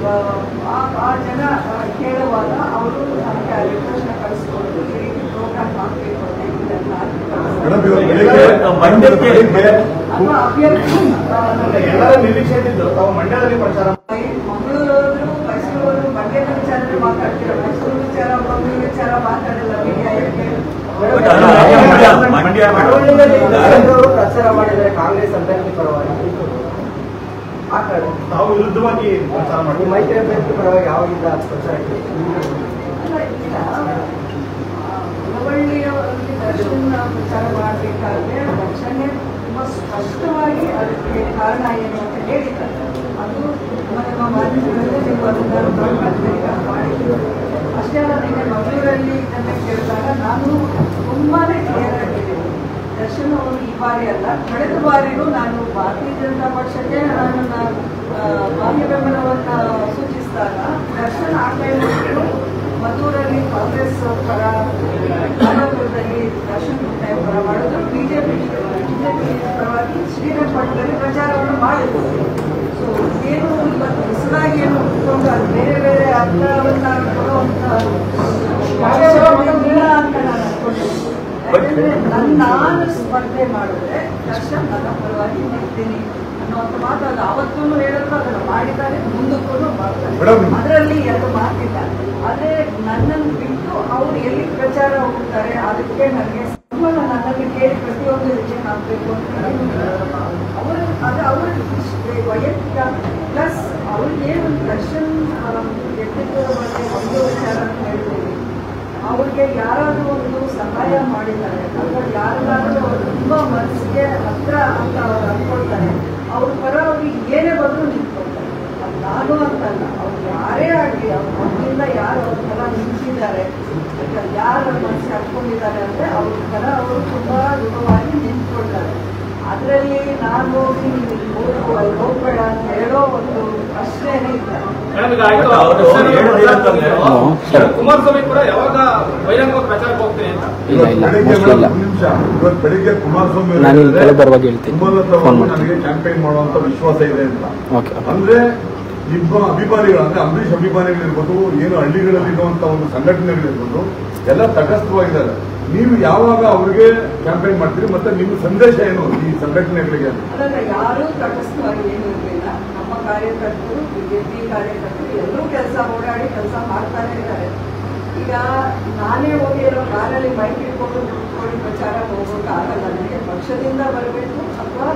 ಆ ಆ ಜನ ಆ, ಕೇಳುವಾಗ ಅವರು ನಮಗೆ ಆ ರಿಕ್ವೆಸ್ಟ್ನ ಕಳಿಸ್ಕೊಂಡು ಈ ರೀತಿ ಪ್ರೋಗ್ರಾಮ್ ಮಾಡಬೇಕು ಅಂತ ಇದೆಲ್ಲ ಮೇಡಮ್ ಇವಾಗ ಬೆಳಿಗ್ಗೆ ಮಂಡ್ಯಕ್ಕೆ ಬೆಳಿಗ್ಗೆ ಅಥವಾ ಅಭ್ಯರ್ಥಿ ಆ, ನಮಗೆ ಎಲ್ಲರ ನಿರೀಕ್ಷೆ ಇದ್ದು ತಾವು ಮಂಡ್ಯದಲ್ಲಿ ಪ್ರಚಾರ ಮಂಗಳೂರು ಮೈಸೂರು ಮಂಡ್ಯದ ವಿಚಾರದಲ್ಲಿ ಮಾತಾಡ್ತೀರ ಮೈಸೂರು ವಿಚಾರ ಮಂಗಳೂರು ವಿಚಾರ ಮಾತಾಡಲ್ಲ ಮೀಡಿಯಾ ಯಾಕೆ ಬಟ್ ಅದು ಮಂಡ್ಯ- ಮಂಡ್ಯ ಕರಾವಳಿಯಲ್ಲಿ ನರೇಂದ್ರವರು ಪ್ರಚಾರ ಮಾಡಿದರೆ ಕಾಂಗ್ರೆಸ್ ಅಭ್ಯರ್ಥಿ ಪರವಾಗಿ ಆ ಕಡೆ ತಾವು ವಿರುದ್ಧವಾಗಿ ಪ್ರಚಾರ ಈ ಮಾಡಿ ಮೈತ್ರಿ ಅಭ್ಯರ್ಥಿ ಪರವಾಗಿ ಯಾವಾಗಿಂದ ಪ್ರಚಾರಕ್ಕೆ ಅಲ್ಲ, ಈಗ ಹುಬ್ಬಳ್ಳಿಯವರಲ್ಲಿ ದರ್ಶನ ಪ್ರಚಾರ ಮಾಡಬೇಕಾದ್ರೆ ದರ್ಶನೇ ತುಂಬ ಸ್ಪಷ್ಟವಾಗಿ ಅದಕ್ಕೆ ಕಾರಣ ಏನು ಅಂತ ಹೇಳಿದ್ದಾರೆ ಅದು ನಮ್ಮ ಮಾಧ್ಯಮಗಳಲ್ಲಿ ನೀವು ಅದನ್ನು ನೋಡ್ಕೊಂಡ್ರೆ ಮಾಡಿದ್ರು ಅಷ್ಟೇ ಅಲ್ಲ ನಿನ್ನೆ ಮಂಗಳೂರಲ್ಲಿ ಇದನ್ನೇ ಕೇಳಿದಾಗ ನಾನು ತುಂಬಾ ಕ್ಲಿಯರ್ ಆಗಿದ್ದೀನಿ ದರ್ಶನ್ ಅವರು ಈ ಬಾರಿ ಅಲ್ಲ ಕಳೆದ ಬಾರಿನೂ ನಾನು ಭಾರತೀಯ ಜನತಾ ಪಕ್ಷಕ್ಕೆ ನಾನು ಬಾಹ್ಯ ಬೆಂಬಲವನ್ನು ಸೂಚಿಸಿದಾಗ ದರ್ಶನ್ ಆ ಟೈಮಲ್ಲಿ ಮದ್ದೂರಲ್ಲಿ ಕಾಂಗ್ರೆಸ್ ಪರ ಕಾಲಾಪುರದಲ್ಲಿ ದರ್ಶನ್ ಟೈಮ್ ಪರ ಮಾಡಿದ್ರು ಬಿಜೆಪಿ ಬಿಜೆಪಿ ಪರವಾಗಿ ಶ್ರೀರಂಗಪಟ್ಟಣದಲ್ಲಿ ಪ್ರಚಾರವನ್ನು ಮಾಡಿದ್ರು ಸೊ ಏನು ಇವತ್ತು ಹೊಸದಾಗಿ ಏನು ಹುಟ್ಕೊಂಡು ಅದು ಬೇರೆ ಬೇರೆ ಅರ್ಥವನ್ನ ಕೊಡುವಂತ ಇಲ್ಲ ಅಂತ ನಾನು ಅನ್ಕೊಂಡಿದ್ದೀನಿ ಯಾಕಂದ್ರೆ ನನ್ನ ನಾನು ಸ್ಪರ್ಧೆ ಮಾಡಿದ್ರೆ ದರ್ಶನ್ ನನ್ನ ಪರವಾಗಿ ನಿಲ್ತೀನಿ ಅನ್ನುವಂಥ ಮಾತು ಅದು ಅವತ್ತೂ ಹೇಳಿದ್ರು ಅದನ್ನು ಮಾಡಿದ್ದಾರೆ ಮುಂದಕ್ಕೂ ಮಾಡ್ತಾರೆ ಮೇಡಮ್. ಅದರಲ್ಲಿ ಎರಡು ಮಾತಿಲ್ಲ ಆದ್ರೆ ನನ್ನನ್ನು ಬಿಟ್ಟು ಅವ್ರು ಎಲ್ಲಿ ಪ್ರಚಾರ ಹೋಗ್ತಾರೆ ಅದಕ್ಕೆ ನನಗೆ ಸಂಬಳ ನನ್ನನ್ನು ಕೇಳಿ ಪ್ರತಿಯೊಂದು ಹೆಜ್ಜೆ ಹಾಕಬೇಕು ಅಂತ ಅವರು ಅದು ಅವರ ವೈಯಕ್ತಿಕ ಪ್ಲಸ್ ಅವ್ರಿಗೇನು ದರ್ಶನ್ ಆ, ವ್ಯಕ್ತಿತ್ವದ ಬಗ್ಗೆ ಒಂದು ವಿಚಾರ ಅಂತ ಹೇಳ್ತೀನಿ ಅವ್ರಿಗೆ ಯಾರಾದರೂ ಒಂದು ಸಹಾಯ ಮಾಡಿದ್ದಾರೆ ಅಥವಾ ಯಾರಿಗಾದ್ರೂ ಅವ್ರು ತುಂಬ ಮನಸ್ಸಿಗೆ ಹತ್ರ ಅಂತ ಅವ್ರು ಅನ್ಕೊಳ್ತಾರೆ ಅವ್ರ ಪರ ಅವ್ರಿಗೆ ಏನೇ ಬಂದರೂ ನಿಂತ್ಕೊಳ್ತಾರೆ ಅದು ನಾನು ಅಂತಲ್ಲ ಅವ್ರು ಯಾರೇ ಆಗಲಿ ಅವ್ರ ಮನೆಯಿಂದ ಯಾರು ಅವ್ರ ಪರ ನಿಂತಿದ್ದಾರೆ ಅಥವಾ ಯಾರು ಮನಸ್ಸಿಗೆ ಹಾಕ್ಕೊಂಡಿದ್ದಾರೆ ಅಂದರೆ ಅವ್ರ ಪರ ಅವರು ತುಂಬ ದೃಢವಾಗಿ ನಿಂತ್ಕೊಳ್ತಾರೆ ಅದರಲ್ಲಿ ನಾನು ಹೋಗಿ ನೀವು ಇಲ್ಲಿ ಹೋಗು ಅಲ್ಲಿ ಹೋಗ್ಬೇಡ ಅಂತ ಹೇಳೋ ಒಂದು ಪ್ರಶ್ನೆನೇ ಇಲ್ಲ ಮೇಡಮ್ ಈಗ ಆಯ್ತು ಅವ್ರು ದರ್ಶನ್ ಅವರು ಹೇಳೋದೇನಂತಂದ್ರೆ, ಪ್ರಚಾರ ಹ್ಮ್, ಮಾಡ್ತಿದ್ರು. ಸರಿ. ಕುಮಾರಸ್ವಾಮಿ ಕೂಡ ಯಾವಾಗ ಬಹಿರಂಗವಾಗಿ ಪ್ರಚಾರಕ್ಕೆ ಹೋಗ್ತೀನಿ ಅಂತ ಇಲ್ಲ ಇಲ್ಲ ಬೆಳಿಗ್ಗೆ ಮೋಸ್ಟ್ಲಿ ಇಲ್ಲ ಮೇಡಮ್, ಒಂದು ನಿಮಿಷ ಇವತ್ತು ಬೆಳಿಗ್ಗೆ ಕುಮಾರಸ್ವಾಮಿ ಅವರು ನಾನು ಹೇಳಿದ್ರೆ, ಕೆಳಗೆ ಬರುವಾಗ ಹೇಳ್ತೀನಿ. ಕುಮಾರ್ ಹತ್ರ ಫೋನ್ ಬಂದು ಮಾಡ್ತೀನಿ. ನನಗೆ ಕ್ಯಾಂಪೇನ್ ಮಾಡುವಂತ ವಿಶ್ವಾಸ ಇದೆ ಅಂತ ಓಕೆ ಅಂದ್ರೆ ನಿಮ್ಮ ಅಭಿಮಾನಿಗಳು ಅಂದ್ರೆ ಅಂಬರೀಷ್ ಅಭಿಮಾನಿಗಳಿರ್ಬೋದು ಏನು ಹಳ್ಳಿಗಳಲ್ಲಿ ಇರುವಂತ ಒಂದು ಸಂಘಟನೆಗಳಿರ್ಬೋದು ಎಲ್ಲ ತಟಸ್ಥವಾಗಿದ್ದಾರೆ ನೀವು ಯಾವಾಗ ಅವರಿಗೆ ಕ್ಯಾಂಪೇನ್ ಮಾಡ್ತೀರಿ ಮತ್ತೆ ನಿಮ್ಮ ಸಂದೇಶ ಏನು ಈ ಸಂಘಟನೆಗಳಿಗೆ ಅಂತ? ಅದನ್ನ ಯಾರೂ ತಟಸ್ಥವಾಗಿ ಏನೂ ಇರಲಿಲ್ಲ ನಮ್ಮ ಕಾರ್ಯಕರ್ತರು ಬಿಜೆಪಿ ಕಾರ್ಯಕರ್ತರು ಎಲ್ಲರೂ ಕೆಲಸ ಓಡಾಡಿ ಕೆಲಸ ಮಾಡ್ತಾನೆ ಇದ್ದಾರೆ ಈಗ ನಾನೇ ಹೋಗಿ ಏನೋ ಕಾರಲ್ಲಿ ಬೈಕ್ ಇಟ್ಕೊಂಡು ಕುತ್ಕೊಂಡು ಪ್ರಚಾರ ಹೋಗೋಕೆ ಆಗಲ್ಲ ನನಗೆ ಪಕ್ಷದಿಂದ ಬರಬೇಕು ಅಥವಾ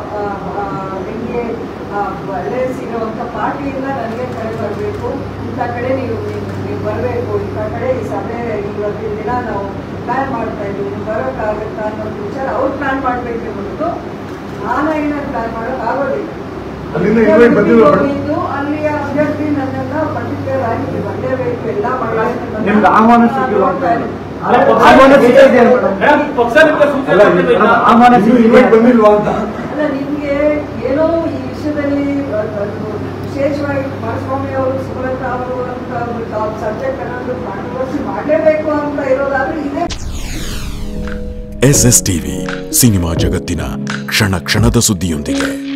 ನಿಮಗೆ ಒಳ್ಳೆ ಸಿಗುವಂಥ ಪಾರ್ಟಿಯಿಂದ ನನಗೆ ಕರೆ ಬರಬೇಕು ಇಂಥ ಕಡೆ ನೀವು ನೀವು- ನೀವು ಬರಬೇಕು ಇಂಥ ಕಡೆ ಈ ಸಭೆ ಇವತ್ತಿನ ದಿನ ನಾವು ಪ್ಲಾನ್ ಮಾಡ್ತಾ ಇದ್ದೀವಿ ನೀವು ಬರೋಕ್ಕಾಗತ್ತಾ ಅನ್ನೋ ವಿಚಾರ ಅವ್ರು ಪ್ಲಾನ್ ಮಾಡಬೇಕೆ ಹೊರತು ನಾನಾಗಿ ನಾನು ಪ್ಲಾನ್ ಮಾಡೋಕೆ ಆಗೋದಿಲ್ಲ ಅಲ್ಲಿಂದ invite ಬಂದಿಲ್ವಾ ಮೇಡಮ್? ಹೋಗಿದ್ದು ಅಲ್ಲಿಯ ಅಭ್ಯರ್ಥಿ ನನ್ನನ್ನ ಪರ್ಟಿಕ್ಯುಲರ್ ಆಗಿ ನೀವು ಬರಲೇಬೇಕು ಎಲ್ಲ ಮಾಡಬೇಕು ನಿಮ್ಗೆ ಆಹ್ವಾನ ಸಿಕ್ಕಿಲ್ವಾ ಅಂತ? ಆಹ್ವಾನ ಸಿಕ್ಕಿದೆ ಮೇಡಮ್. ಮೇಡಮ್, ಪಕ್ಷ ನಿಮ್ಗೆ ಸೂಚನೆ ಅಲ್ಲ, ಕೊಟ್ಟಿದೆ ಈಗ. ಆಹ್ವಾನ ಇನ್ನೂ invite ಬಂದಿಲ್ವಾ ಅಂತ ಅಲ್ಲ ನಿಮ್ಗೆ ಏನೋ ಈ ವಿಷಯದಲ್ಲಿ ಅಹ್, ಅದು ವಿಶೇಷವಾಗಿ ಕುಮಾರಸ್ವಾಮಿ ಅವರು ಸುಮಲತಾ ಅವರು ಅಂತ ಒಂದು ಸಬ್ಜೆಕ್ಟ್ ಅನ್ನೋದು ಕಾಂಟ್ರವರ್ಸಿ ಮಾಡಲೇಬೇಕು ಅಂತ ಇರೋದಾದ್ರೆ ಇದೇ ಎಸ್ ಎಸ್ ಟಿವಿ ಸಿನಿಮಾ ಜಗತ್ತಿನ ಕ್ಷಣ ಕ್ಷಣದ ಸುದ್ದಿಯೊಂದಿಗೆ